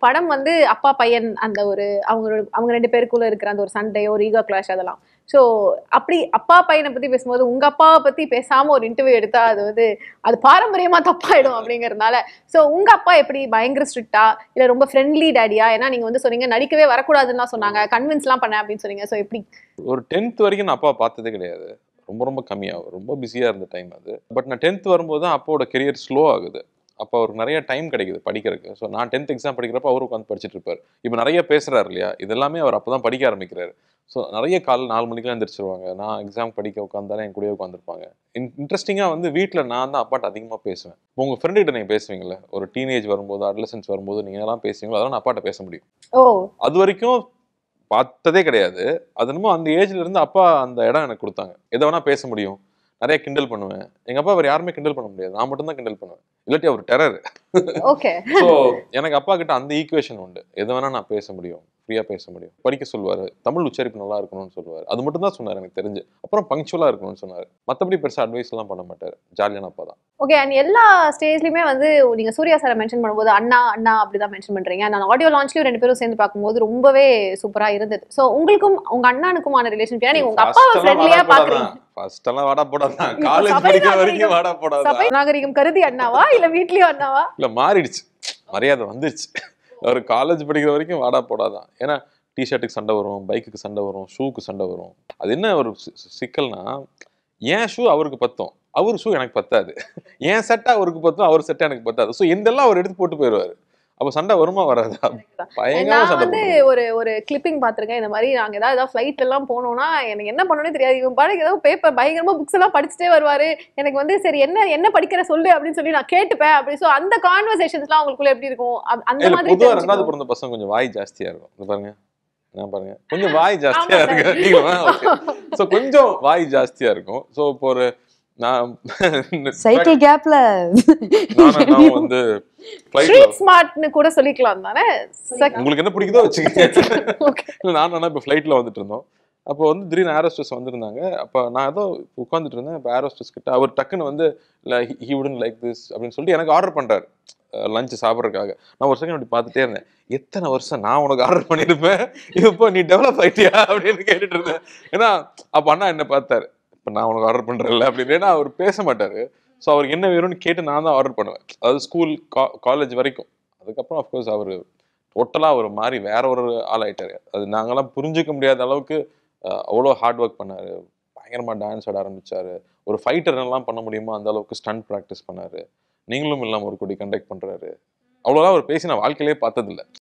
படம் வந்து அப்பா பையன் அந்த ஒரு அவங்க அவங்க ரெண்டு பேருக்குள்ள இருக்கிற அந்த ஒரு சண்டை ஒரு ஈகோ கிளாஷ் அதெல்லாம் ஸோ அப்படி அப்பா பையனை பத்தி பேசும்போது உங்க அப்பாவை பத்தி பேசாம ஒரு இன்டர்வியூ எடுத்தா அது வந்து அது பாரம்பரியமா தப்பாயிடும் அப்படிங்கறதுனால ஸோ உங்க அப்பா எப்படி பயங்கர ஸ்ட்ரிக்டா இல்ல ரொம்ப ஃப்ரெண்ட்லி டேடியா ஏன்னா நீங்க வந்து சொன்னீங்க நடிக்கவே வரக்கூடாதுன்னு சொன்னாங்க கன்வின்ஸ்லாம் பண்ணேன் அப்படின்னு சொன்னீங்க ஸோ எப்படி ஒரு டென்த் வரைக்கும் நான் அப்பா பார்த்ததே கிடையாது ரொம்ப ரொம்ப கம்மியாக ரொம்ப பிஸியாக இருந்த டைம் அது பட் நான் டென்த் வரும்போது தான் அப்பாவோட கெரியர் ஸ்லோ ஆகுது அப்போ அவருக்கு நிறைய டைம் கிடைக்குது படிக்கிறதுக்கு ஸோ நான் டென்த் எக்ஸாம் படிக்கிறப்ப அவர் உட்காந்து படிச்சுட்டு இருப்பார் இப்போ நிறைய பேசுறாரு இல்லையா இதெல்லாமே அவர் அப்போ தான் படிக்க ஆரம்பிக்கிறாரு ஸோ நிறைய கால் நாலு மணிக்கெலாம் எந்திரிச்சிருவாங்க நான் எக்ஸாம் படிக்க உட்காந்தாலே என் கூடயே உட்காந்துருப்பாங்க இன்ட்ரெஸ்டிங்காக வந்து வீட்டில் நான் தான் அப்பாட்ட அதிகமாக பேசுவேன் இப்போ உங்கள் ஃப்ரெண்டுகிட்ட நீங்கள் பேசுவீங்கல்ல ஒரு டீனேஜ் வரும்போது அட்லசன்ஸ் வரும்போது நீங்கள் எல்லாம் பேசுவீங்களோ அதெல்லாம் நான் அப்பாட்ட பேச முடியும் ஓ அது வரைக்கும் பார்த்ததே கிடையாது அது என்னமோ அந்த ஏஜ்ல இருந்து அப்பா அந்த இடம் எனக்கு கொடுத்தாங்க எதை வேணா பேச முடியும் நிறைய கிண்டல் பண்ணுவேன் எங்க அப்பா அவர் யாருமே கிண்டல் பண்ண முடியாது நான் மட்டும் தான் கிண்டல் பண்ணுவேன் இல்லாட்டி அவர் டெரர் ஓகே ஸோ எனக்கு அப்பா கிட்ட அந்த ஈக்குவேஷன் உண்டு எதை வேணா நான் பேச முடியும் ஃப்ரீயா பேச முடியும் படிக்க சொல்லுவாரு தமிழ் உச்சரிப்பு நல்லா இருக்கணும்னு சொல்லுவார் அது மட்டும் தான் சொன்னார் எனக்கு தெரிஞ்சு அப்புறம் பங்க்சுவலா இருக்கணும்னு சொன்னார் மற்றபடி பெருசா அட்வைஸ் எல்லாம் பண்ண மாட்டார் ஜாலியான அப்பா தான் ஓகே அண்ட் எல்லா ஸ்டேஜ்லயுமே வந்து நீங்க சூர்யா சாரை மென்ஷன் பண்ணும்போது அண்ணா அண்ணா அப்படிதான் மென்ஷன் பண்றீங்க நான் ஆடியோ லான்ச்லயும் ரெண்டு பேரும் சேர்ந்து பார்க்கும்போது ரொம்பவே சூப்பரா இருந்தது சோ உங்களுக்கும் உங்க அண்ணனுக்குமான ரிலேஷன் ஏன்னா நீங்க உங்க அப்பாவை ஃப்ரெண்ட்லியா பாக்குறீங்க ஃபர்ஸ்ட் எல்லாம் வாடா போடாதான் இப்ப காலேஜ் சபை படிக்கிற நாகரிகம். வரைக்கும் வாடா போடாதான் சபை நாகரிகம் கருதி அண்ணாவா இல்ல வீட்லயும் அண்ணாவா இல்ல மாறிடுச்சு மரியாதை வந்துருச்சு அவர் காலேஜ் படிக்கிற வரைக்கும் வாடா போடாதான் ஏன்னா டிஷர்ட்டுக்கு சண்டை வரும் பைக்குக்கு சண்டை வரும் ஷூக்கு சண்டை வரும் அது என்ன ஒரு சி- சி- சிக்கல்னா என் ஷூ அவருக்கு பத்தும் அவர் ஷூ எனக்கு பத்தாது என் சட்டை அவருக்கு பத்தும் அவர் சட்டை எனக்கு பத்தாது ஸோ எந்தெல்லாம் அவர் எடுத்து போட்டு போயிடுவாரு அப்போ சண்டை வருமா வராதா பயங்கரமா நான் சண்டை வந்து போடுவோம். ஒரு ஒரு கிளிப்பிங் பார்த்திருக்கேன் இந்த மாதிரி நாங்க ஏதாவது ஏதாவது ஃபிளைட் எல்லாம் போனோம்னா எனக்கு என்ன பண்ணணும்னே தெரியாது இவன் பாட்டுக்கு ஏதோ பேப்பர் பயங்கரமா புக்ஸ் எல்லாம் படிச்சுட்டே வருவாரு எனக்கு வந்து சரி என்ன என்ன படிக்கிற சொல்லு அப்படின்னு சொல்லி நான் கேட்டுப்பேன் அப்படி சோ அந்த கான்வர்சேஷன்ஸ்லாம் உங்களுக்குள்ள எப்படி இருக்கும் அ- அந்த இல்ல மாதிரி பொதுவா ரெண்டாவது தெரிஞ்சுக்கணும். பிறந்த பசங்க கொஞ்சம் வாய் ஜாஸ்தியா இருக்கும் இந்த பாருங்க என்ன பாருங்க கொஞ்சம் வாய் ஜாஸ்தியா ஆமா sir. இருக்கு ஸோ கொஞ்சம் வாய் ஜாஸ்தியா இருக்கும் ஸோ இப்போ ஒரு நான் சைக்கிள் கேப்ல நானும் நான் வந்து ஃப்ளைட்ல ஸ்ட்ரீட் ஸ்மார்ட்னு கூட சொல்லிக்கலாம் தானே Sec- உங்களுக்கு என்ன பிடிக்குதோ வச்சுக்கோங்க Okay. இல்லை நான் ஆனால் இப்போ ஃப்ளைட்டில் வந்துட்டு இருந்தோம் அப்போ வந்து திடீர்னு ஏரோஸ்டஸ் வந்திருந்தாங்க அப்போ நான் ஏதோ உட்காந்துட்டு இருந்தேன் இப்போ ஏரோஸ்டஸ் கிட்ட அவர் டக்குன்னு வந்து இல்லை ஹி உடன் லைக் திஸ் அப்படின்னு சொல்லிட்டு எனக்கு ஆர்டர் பண்ணுறாரு லஞ்ச் சாப்பிட்றதுக்காக நான் ஒரு செகண்ட் அப்படி பார்த்துட்டே இருந்தேன் எத்தனை வருஷம் நான் உனக்கு ஆர்டர் பண்ணியிருப்பேன் இப்போ நீ டெவலப் ஆயிட்டியா அப்படின்னு கேட்டுட்டு இருந்தேன் ஏன்னா அப்போ அண்ணா என்ன பார்த்தாரு இப்போ நான் உனக்கு ஆர்டர் பண்ணுறேன்ல அப்படின்னு ஏன்னா அவர் பேச மாட்டார் ஸோ அவருக்கு என்ன வேணும்னு கேட்டு நான் தான் ஆர்டர் பண்ணுவேன் அதாவது ஸ்கூல் காலேஜ் வரைக்கும் அதுக்கப்புறம் அஃப்கோர்ஸ் அவர் டோட்டலாக ஒரு மாதிரி வேற ஒரு ஆள் ஆயிட்டாரு அது நாங்கெல்லாம் புரிஞ்சுக்க முடியாத அளவுக்கு அஹ், அவ்வளோ ஹார்ட் ஒர்க் பண்ணாரு பயங்கரமாக டான்ஸ் ஆட ஆரம்பிச்சாரு ஒரு ஃபைட்டர் எல்லாம் பண்ண முடியுமோ அந்த அளவுக்கு ஸ்டண்ட் ப்ராக்டிஸ் பண்ணாரு நீங்களும் இல்லாமல் ஒரு கொடி கண்டக்ட் பண்றாரு அவ்வளோதான் அவர் பேசி நான் வாழ்க்கையிலே பார்த்ததில்ல